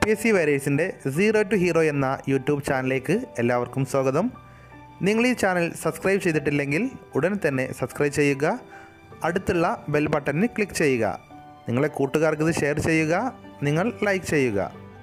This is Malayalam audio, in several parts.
പി എസ് സി വൈറേഴ്സിൻ്റെ സീറോ ടു ഹീറോ എന്ന യൂട്യൂബ് ചാനലിലേക്ക് എല്ലാവർക്കും സ്വാഗതം നിങ്ങൾ ഈ ചാനൽ സബ്സ്ക്രൈബ് ചെയ്തിട്ടില്ലെങ്കിൽ ഉടൻ തന്നെ സബ്സ്ക്രൈബ് ചെയ്യുക അടുത്തുള്ള ബെൽ ബട്ടണിൽ ക്ലിക്ക് ചെയ്യുക നിങ്ങളെ കൂട്ടുകാർക്ക് ഇത് ഷെയർ ചെയ്യുക നിങ്ങൾ ലൈക്ക് ചെയ്യുക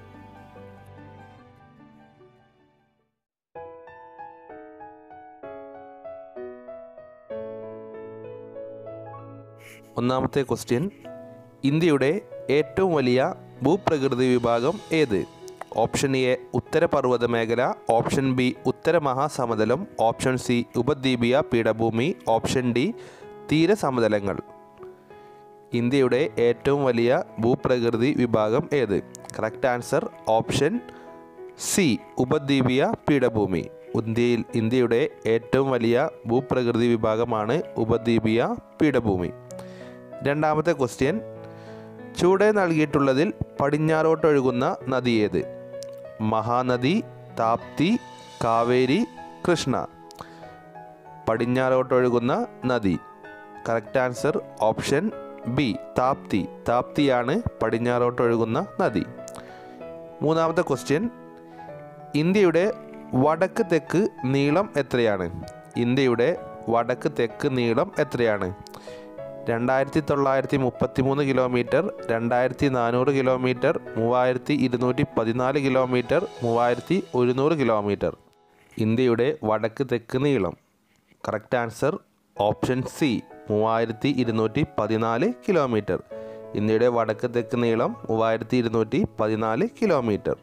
ഒന്നാമത്തെ ക്വസ്റ്റ്യൻ ഇന്ത്യയുടെ ഏറ്റവും വലിയ ഭൂപ്രകൃതി വിഭാഗം ഏത് ഓപ്ഷൻ എ ഉത്തരപർവ്വത മേഖല ഓപ്ഷൻ ബി ഉത്തര മഹാസമതലം ഓപ്ഷൻ സി ഉപദ്വീപീയ പീഠഭൂമി ഓപ്ഷൻ ഡി തീരസമതലങ്ങൾ ഇന്ത്യയുടെ ഏറ്റവും വലിയ ഭൂപ്രകൃതി വിഭാഗം ഏത് കറക്റ്റ് ആൻസർ ഓപ്ഷൻ സി ഉപദ്വീപീയ പീഠഭൂമി ഇന്ത്യയിൽ ഇന്ത്യയുടെ ഏറ്റവും വലിയ ഭൂപ്രകൃതി വിഭാഗമാണ് ഉപദ്വീപീയ പീഠഭൂമി രണ്ടാമത്തെ ക്വസ്റ്റ്യൻ ചൂടെ നൽകിയിട്ടുള്ളതിൽ പടിഞ്ഞാറോട്ടൊഴുകുന്ന നദി ഏത് മഹാനദി താപ്തി കാവേരി കൃഷ്ണ പടിഞ്ഞാറോട്ടൊഴുകുന്ന നദി correct answer option B Tapti താപ്തിയാണ് പടിഞ്ഞാറോട്ടൊഴുകുന്ന നദി മൂന്നാമത്തെ ക്വസ്റ്റ്യൻ ഇന്ത്യയുടെ വടക്ക് തെക്ക് നീളം എത്രയാണ് ഇന്ത്യയുടെ വടക്ക് തെക്ക് നീളം എത്രയാണ് രണ്ടായിരത്തി തൊള്ളായിരത്തി മുപ്പത്തി മൂന്ന് കിലോമീറ്റർ രണ്ടായിരത്തി നാനൂറ് കിലോമീറ്റർ മൂവായിരത്തി ഇരുന്നൂറ്റി പതിനാല് കിലോമീറ്റർ മൂവായിരത്തി ഒരുന്നൂറ് കിലോമീറ്റർ ഇന്ത്യയുടെ വടക്ക് തെക്ക് നീളം കറക്റ്റ് ആൻസർ ഓപ്ഷൻ സി മൂവായിരത്തി ഇരുന്നൂറ്റി പതിനാല് കിലോമീറ്റർ ഇന്ത്യയുടെ വടക്ക് തെക്ക് നീളം മൂവായിരത്തി ഇരുന്നൂറ്റി പതിനാല് കിലോമീറ്റർ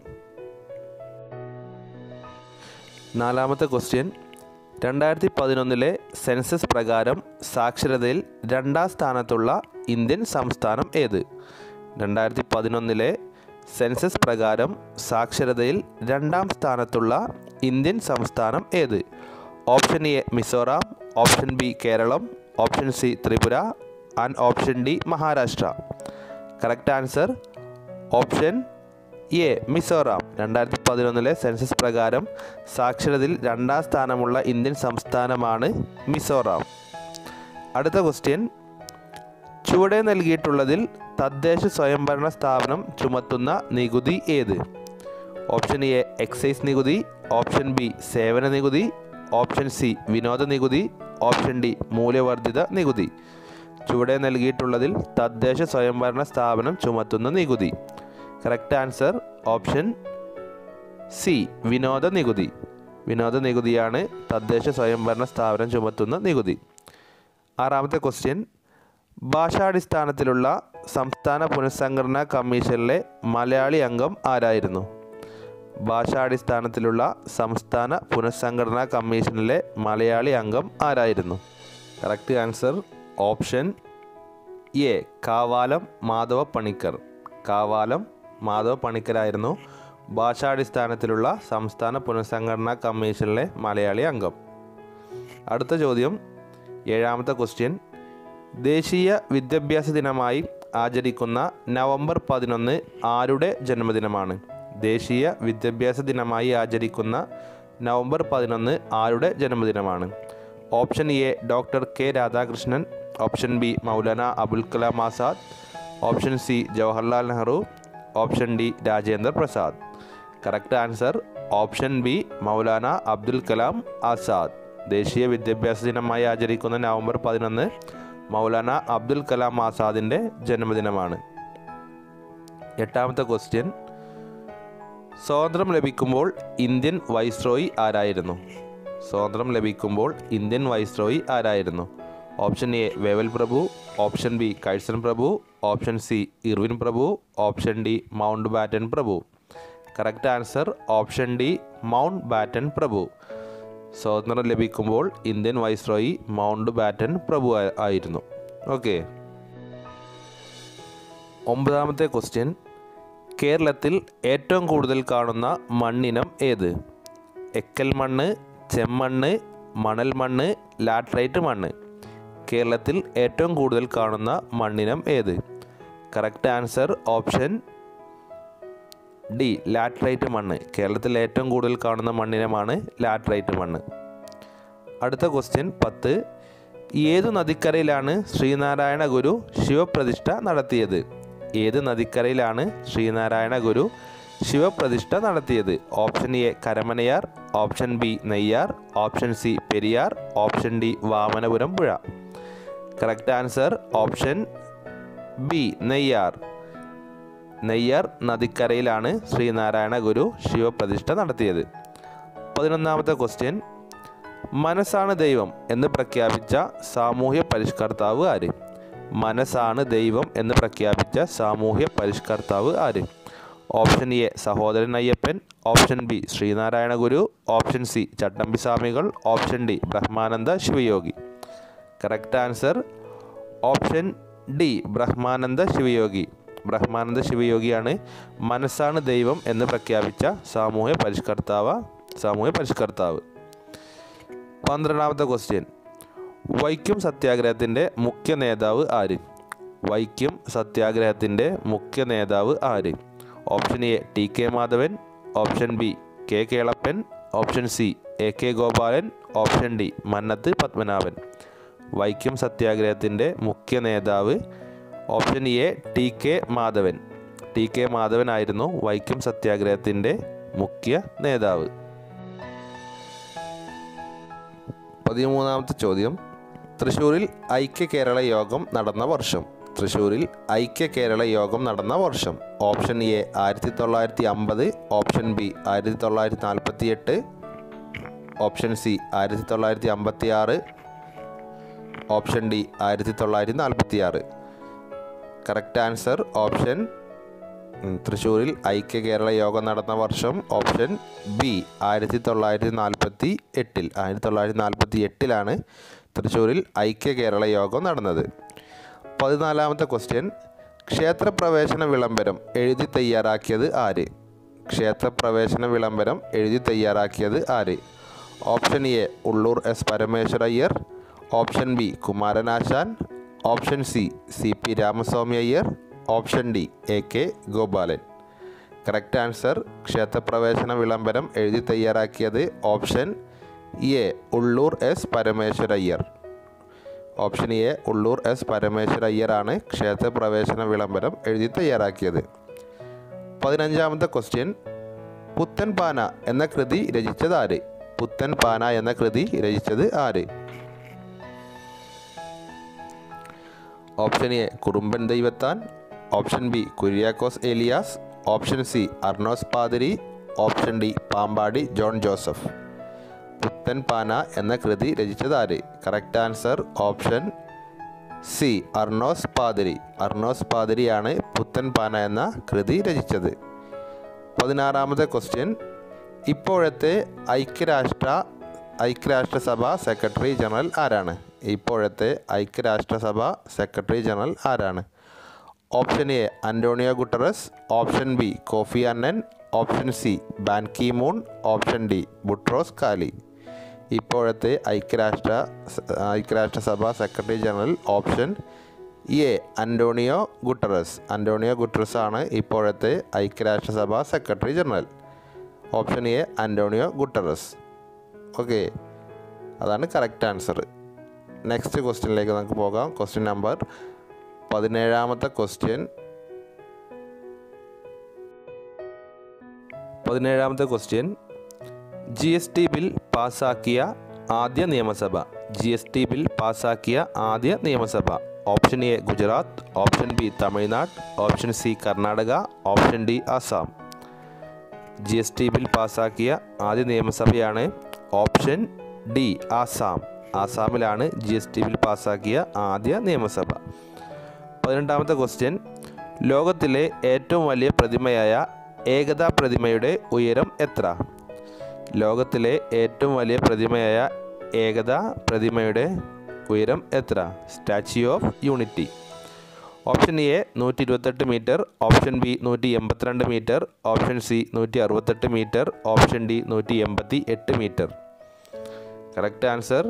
നാലാമത്തെ ക്വസ്റ്റ്യൻ രണ്ടായിരത്തി പതിനൊന്നിലെ സെൻസസ് പ്രകാരം സാക്ഷരതയിൽ രണ്ടാം സ്ഥാനത്തുള്ള ഇന്ത്യൻ സംസ്ഥാനം ഏത് രണ്ടായിരത്തി പതിനൊന്നിലെ സെൻസസ് പ്രകാരം സാക്ഷരതയിൽ രണ്ടാം സ്ഥാനത്തുള്ള ഇന്ത്യൻ സംസ്ഥാനം ഏത് option A Mizoram option B Keralam option C Tripura and option D Maharashtra correct answer option A Mizoram രണ്ടായിരത്തി പതിനൊന്നിലെ സെൻസസ് പ്രകാരം സാക്ഷരതയിൽ രണ്ടാം സ്ഥാനമുള്ള ഇന്ത്യൻ സംസ്ഥാനമാണ് മിസോറാം അടുത്ത ക്വസ്റ്റ്യൻ ചുവടെ നൽകിയിട്ടുള്ളതിൽ തദ്ദേശ സ്വയംഭരണ സ്ഥാപനം ചുമത്തുന്ന നികുതി ഏത് ഓപ്ഷൻ എ എക്സൈസ് നികുതി ഓപ്ഷൻ ബി സേവന നികുതി ഓപ്ഷൻ സി വിനോദ നികുതി ഓപ്ഷൻ ഡി മൂല്യവർദ്ധിത നികുതി ചുവടെ നൽകിയിട്ടുള്ളതിൽ തദ്ദേശ സ്വയംഭരണ സ്ഥാപനം ചുമത്തുന്ന നികുതി കറക്റ്റ് ആൻസർ ഓപ്ഷൻ സി വിനോദ നികുതി വിനോദ നികുതിയാണ് തദ്ദേശ സ്വയംഭരണ സ്ഥാപനം ചുമത്തുന്ന നികുതി ആറാമത്തെ ക്വസ്റ്റ്യൻ ഭാഷാടിസ്ഥാനത്തിലുള്ള സംസ്ഥാന പുനഃസംഘടനാ കമ്മീഷനിലെ മലയാളി അംഗം ആരായിരുന്നു ഭാഷാടിസ്ഥാനത്തിലുള്ള സംസ്ഥാന പുനഃസംഘടനാ കമ്മീഷനിലെ മലയാളി അംഗം ആരായിരുന്നു correct answer option A Kavalam Madhava Panicker Kavalam Madhava പണിക്കരായിരുന്നു ഭാഷാടിസ്ഥാനത്തിലുള്ള സംസ്ഥാന പുനഃസംഘടനാ കമ്മീഷനിലെ മലയാളി അംഗം അടുത്ത ചോദ്യം ഏഴാമത്തെ ക്വസ്റ്റ്യൻ ദേശീയ വിദ്യാഭ്യാസ ദിനമായി ആചരിക്കുന്ന നവംബർ പതിനൊന്ന് ആരുടെ ജന്മദിനമാണ് ദേശീയ വിദ്യാഭ്യാസ ദിനമായി ആചരിക്കുന്ന നവംബർ പതിനൊന്ന് ആരുടെ ജന്മദിനമാണ് option A doctor K Radhakrishnan option B Maulana Abul Kalam Azad option C Jawaharlal Nehru option D Rajendra Prasad correct answer option B Maulana Abdul Kalam Azad ദേശീയ വിദ്യാഭ്യാസ ദിനമായി ആചരിക്കുന്ന നവംബർ പതിനൊന്ന് മൗലാന അബ്ദുൽ കലാം ആസാദിൻ്റെ ജന്മദിനമാണ് എട്ടാമത്തെ ക്വസ്റ്റ്യൻ സ്വാതന്ത്ര്യം ലഭിക്കുമ്പോൾ ഇന്ത്യൻ വൈസ്രോയി ആരായിരുന്നു സ്വാതന്ത്ര്യം ലഭിക്കുമ്പോൾ ഇന്ത്യൻ വൈസ്രോയി ആരായിരുന്നു ഓപ്ഷൻ എ വേവൽ പ്രഭു ഓപ്ഷൻ ബി കഴ്സൺ പ്രഭു ഓപ്ഷൻ സി ഇർവിൻ പ്രഭു ഓപ്ഷൻ ഡി മൗണ്ട് ബാറ്റൻ പ്രഭു correct answer option D Mountbatten പ്രഭു സ്വാതന്ത്ര്യം ലഭിക്കുമ്പോൾ ഇന്ത്യൻ വൈസ്രോയി മൗണ്ട് ബാറ്റൻ പ്രഭു ആ- ആയിരുന്നു ഓക്കെ ഒമ്പതാമത്തെ ക്വസ്റ്റ്യൻ കേരളത്തിൽ ഏറ്റവും കൂടുതൽ കാണുന്ന മണ്ണിനം ഏത് എക്കൽ മണ്ണ് ചെമ്മണ്ണ് മണൽ മണ്ണ് ലാട്രൈറ്റ് മണ്ണ് കേരളത്തിൽ ഏറ്റവും കൂടുതൽ കാണുന്ന മണ്ണിനം ഏത് correct answer option D laterite മണ്ണ് കേരളത്തിൽ ഏറ്റവും കൂടുതൽ കാണുന്ന മണ്ണിനമാണ് ലാട്രൈറ്റ് മണ്ണ് അടുത്ത ക്വസ്റ്റ്യൻ പത്ത് ഏതു നദിക്കരയിലാണ് ശ്രീനാരായണ ഗുരു ശിവപ്രതിഷ്ഠ നടത്തിയത് ഏത് നദിക്കരയിലാണ് ശ്രീനാരായണ ഗുരു ശിവപ്രതിഷ്ഠ നടത്തിയത് option A Karamanayar option B Neyyar option C Periyar option D Vamanapuram പുഴ correct answer option B Neyyar Neyyar നദിക്കരയിലാണ് ശ്രീനാരായണ ഗുരു ശിവപ്രതിഷ്ഠ നടത്തിയത് പതിനൊന്നാമത്തെ ക്വസ്റ്റ്യൻ മനസ്സാണ് ദൈവം എന്ന് പ്രഖ്യാപിച്ച സാമൂഹ്യ പരിഷ്കർത്താവ് ആര് മനസ്സാണ് ദൈവം എന്ന് പ്രഖ്യാപിച്ച സാമൂഹ്യ പരിഷ്കർത്താവ് ആര് option A Sahodaran Ayyappan option B Sree Narayana Guru option C Chattampi Swamikal option D Brahmananda Sivayogi correct answer option D Brahmananda Sivayogi Brahmananda ശിവയോഗിയാണ് മനസ്സാണ് ദൈവം എന്ന് പ്രഖ്യാപിച്ച സാമൂഹ്യ പരിഷ്കർത്താവ് സാമൂഹ്യ പരിഷ്കർത്താവ് പന്ത്രണ്ടാമത്തെ ക്വസ്റ്റ്യൻ വൈക്കം സത്യാഗ്രഹത്തിൻ്റെ മുഖ്യ നേതാവ് ആര് വൈക്കം സത്യാഗ്രഹത്തിൻ്റെ മുഖ്യ നേതാവ് ആര് option A T K Madhavan option B K Kelappan option C A K Gopalan option D Mannathu Padmanabhan Vaikom സത്യാഗ്രഹത്തിൻ്റെ മുഖ്യ നേതാവ് option A T K Madhavan T K Madhavan ആയിരുന്നു വൈക്കം സത്യാഗ്രഹത്തിൻ്റെ മുഖ്യ നേതാവ് പതിമൂന്നാമത്തെ ചോദ്യം തൃശ്ശൂരിൽ ഐക്യ കേരള യോഗം നടന്ന വർഷം തൃശ്ശൂരിൽ ഐക്യ കേരള യോഗം നടന്ന വർഷം ഓപ്ഷൻ എ ആയിരത്തി തൊള്ളായിരത്തി അമ്പത് ഓപ്ഷൻ ബി ആയിരത്തി തൊള്ളായിരത്തി നാൽപ്പത്തി എട്ട് ഓപ്ഷൻ സി ആയിരത്തി തൊള്ളായിരത്തി അമ്പത്തി ആറ് ഓപ്ഷൻ ഡി ആയിരത്തി തൊള്ളായിരത്തി നാൽപ്പത്തി ആറ് കറക്റ്റ് ആൻസർ ഓപ്ഷൻ ഉം, തൃശ്ശൂരിൽ ഐക്യ കേരള യോഗം നടന്ന വർഷം ഓപ്ഷൻ ബി ആയിരത്തി തൊള്ളായിരത്തി നാൽപ്പത്തി എട്ടിൽ ആയിരത്തി തൊള്ളായിരത്തി നാൽപ്പത്തി എട്ടിലാണ് തൃശ്ശൂരിൽ ഐക്യ കേരള യോഗം നടന്നത് പതിനാലാമത്തെ ക്വസ്റ്റ്യൻ ക്ഷേത്രപ്രവേശന വിളംബരം എഴുതി തയ്യാറാക്കിയത് ആര് ക്ഷേത്രപ്രവേശന വിളംബരം എഴുതി തയ്യാറാക്കിയത് ആര് option A Ulloor S Parameswara Iyer option B Kumaranasan option C C P Ramaswami Iyer option D A K Gopalan correct answer ക്ഷേത്രപ്രവേശന വിളംബരം എഴുതി തയ്യാറാക്കിയത് option A Ulloor S Parameswara Iyer option A Ulloor S Parameswara അയ്യറാണ് ക്ഷേത്രപ്രവേശന വിളംബരം എഴുതി തയ്യാറാക്കിയത് പതിനഞ്ചാമത്തെ ക്വസ്റ്റ്യൻ പുത്തൻ പാന എന്ന കൃതി രചിച്ചത് ആര് പുത്തൻ പാന എന്ന കൃതി രചിച്ചത് ആര് option A Kurumban Daivathan option B Kuriakose Elias option C Arnos Pathiri option D Pampady John Joseph Puthen Pana എന്ന കൃതി രചിച്ചത് ആര് correct answer option C Arnos Pathiri Arnos പാതിരിയാണ് പുത്തൻ പാന എന്ന കൃതി രചിച്ചത് പതിനാറാമത്തെ ക്വസ്റ്റ്യൻ ഇപ്പോഴത്തെ ഐക്യരാഷ്ട്ര ഐക്യരാഷ്ട്രസഭ സെക്രട്ടറി ജനറൽ ആരാണ് ഇപ്പോഴത്തെ ഐക്യരാഷ്ട്രസഭ സെക്രട്ടറി ജനറൽ ആരാണ് option A Antonio Guterres option B Kofi Annan option C Ban Ki Moon option D Boutros Ghali ഇപ്പോഴത്തെ ഐക്യരാഷ്ട്ര ഐക്യരാഷ്ട്രസഭ secretary general option A Antonio Guterres Antonio Guterres ആണ് ഇപ്പോഴത്തെ ഐക്യരാഷ്ട്രസഭ secretary general option A Antonio Guterres okay അതാണ് കറക്റ്റ് ആൻസർ നെക്സ്റ്റ് ക്വസ്റ്റ്യനിലേക്ക് നമുക്ക് പോകാം ക്വസ്റ്റ്യൻ നമ്പർ പതിനേഴാമത്തെ ക്വസ്റ്റ്യൻ പതിനേഴാമത്തെ question G S T bill പാസാക്കിയ ആദ്യ നിയമസഭ ജി എസ് ടി ബിൽ പാസാക്കിയ ആദ്യ നിയമസഭ option A Gujarat option B Tamil Nadu option C Karnataka option D Assam G S T bill പാസാക്കിയ ആദ്യ നിയമസഭയാണ് ഓപ്ഷൻ ഡി ആസാം ആസാമിലാണ് ജി എസ് ടി ബിൽ പാസാക്കിയ ആദ്യ നിയമസഭ പതിനെട്ടാമത്തെ ക്വസ്റ്റ്യൻ ലോകത്തിലെ ഏറ്റവും വലിയ പ്രതിമയായ ഏകതാ പ്രതിമയുടെ ഉയരം എത്ര ലോകത്തിലെ ഏറ്റവും വലിയ പ്രതിമയായ ഏകതാ പ്രതിമയുടെ ഉയരം എത്ര Statue of Unity option A നൂറ്റി ഇരുപത്തെട്ട് മീറ്റർ ഓപ്ഷൻ ബി നൂറ്റി എൺപത്തിരണ്ട് മീറ്റർ ഓപ്ഷൻ സി നൂറ്റി അറുപത്തെട്ട് മീറ്റർ ഓപ്ഷൻ ഡി നൂറ്റി എൺപത്തി എട്ട് metre correct answer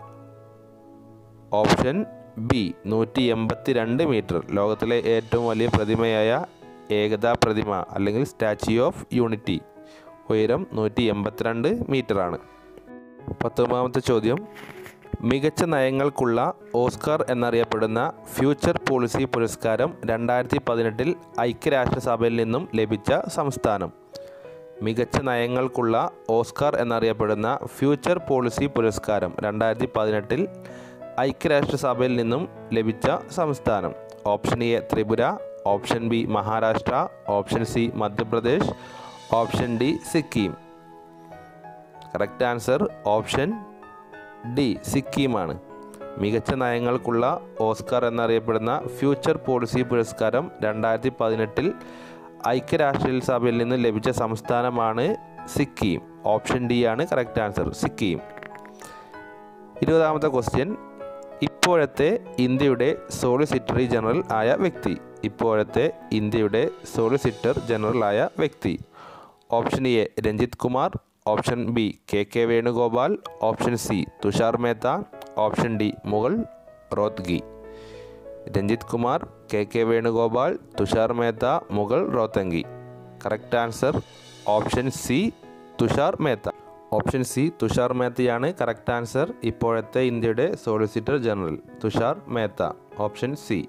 option B നൂറ്റി എൺപത്തി രണ്ട് മീറ്റർ ലോകത്തിലെ ഏറ്റവും വലിയ പ്രതിമയായ ഏകതാ പ്രതിമ അല്ലെങ്കിൽ സ്റ്റാച്യു ഓഫ് യൂണിറ്റി ഉയരം നൂറ്റി എൺപത്തിരണ്ട് മീറ്ററാണ് പത്തൊമ്പതാമത്തെ ചോദ്യം മികച്ച നയങ്ങൾക്കുള്ള ഓസ്കാർ എന്നറിയപ്പെടുന്ന ഫ്യൂച്ചർ പോളിസി പുരസ്കാരം രണ്ടായിരത്തി പതിനെട്ടിൽ ഐക്യരാഷ്ട്രസഭയിൽ നിന്നും ലഭിച്ച സംസ്ഥാനം മികച്ച നയങ്ങൾക്കുള്ള ഓസ്കാർ എന്നറിയപ്പെടുന്ന ഫ്യൂച്ചർ പോളിസി പുരസ്കാരം രണ്ടായിരത്തി പതിനെട്ടിൽ ഐക്യരാഷ്ട്രസഭയിൽ നിന്നും ലഭിച്ച സംസ്ഥാനം option A Tripura option B Maharashtra option C Madhya Pradesh option D Sikkim correct answer option D സിക്കിമാണ് മികച്ച നയങ്ങൾക്കുള്ള ഓസ്കാർ എന്നറിയപ്പെടുന്ന ഫ്യൂച്ചർ പോളിസി പുരസ്കാരം രണ്ടായിരത്തി പതിനെട്ടിൽ ഐക്യരാഷ്ട്ര സഭയിൽ നിന്ന് ലഭിച്ച സംസ്ഥാനമാണ് സിക്കിം ഓപ്ഷൻ ഡി ആണ് കറക്റ്റ് ആൻസർ സിക്കിം ഇരുപതാമത്തെ ക്വസ്റ്റ്യൻ ഇപ്പോഴത്തെ ഇന്ത്യയുടെ സോളിസിറ്ററി ജനറൽ ആയ വ്യക്തി ഇപ്പോഴത്തെ ഇന്ത്യയുടെ സോളിസിറ്റർ ജനറൽ ആയ വ്യക്തി option A Ranjit Kumar option B K K Venugopal option C Tushar Mehta option D Mukul Rohatgi Ranjit Kumar K K Venugopal Tushar Mehta Mukul Rohatgi correct answer option C Tushar Mehta option C Tushar മേത്തയാണ് കറക്റ്റ് ആൻസർ ഇപ്പോഴത്തെ ഇന്ത്യയുടെ solicitor general Tushar Mehta option C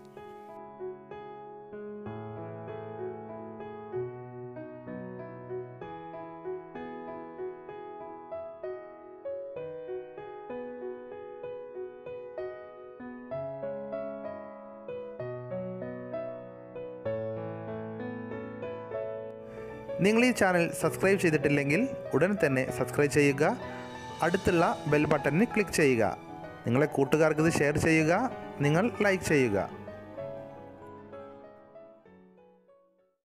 നിങ്ങൾ ഈ ചാനൽ സബ്സ്ക്രൈബ് ചെയ്തിട്ടില്ലെങ്കിൽ ഉടൻ തന്നെ സബ്സ്ക്രൈബ് ചെയ്യുക അടുത്തുള്ള ബെൽ ബട്ടണിൽ ക്ലിക്ക് ചെയ്യുക നിങ്ങളെ കൂട്ടുകാർക്ക് ഇത് ഷെയർ ചെയ്യുക നിങ്ങൾ ലൈക്ക് ചെയ്യുക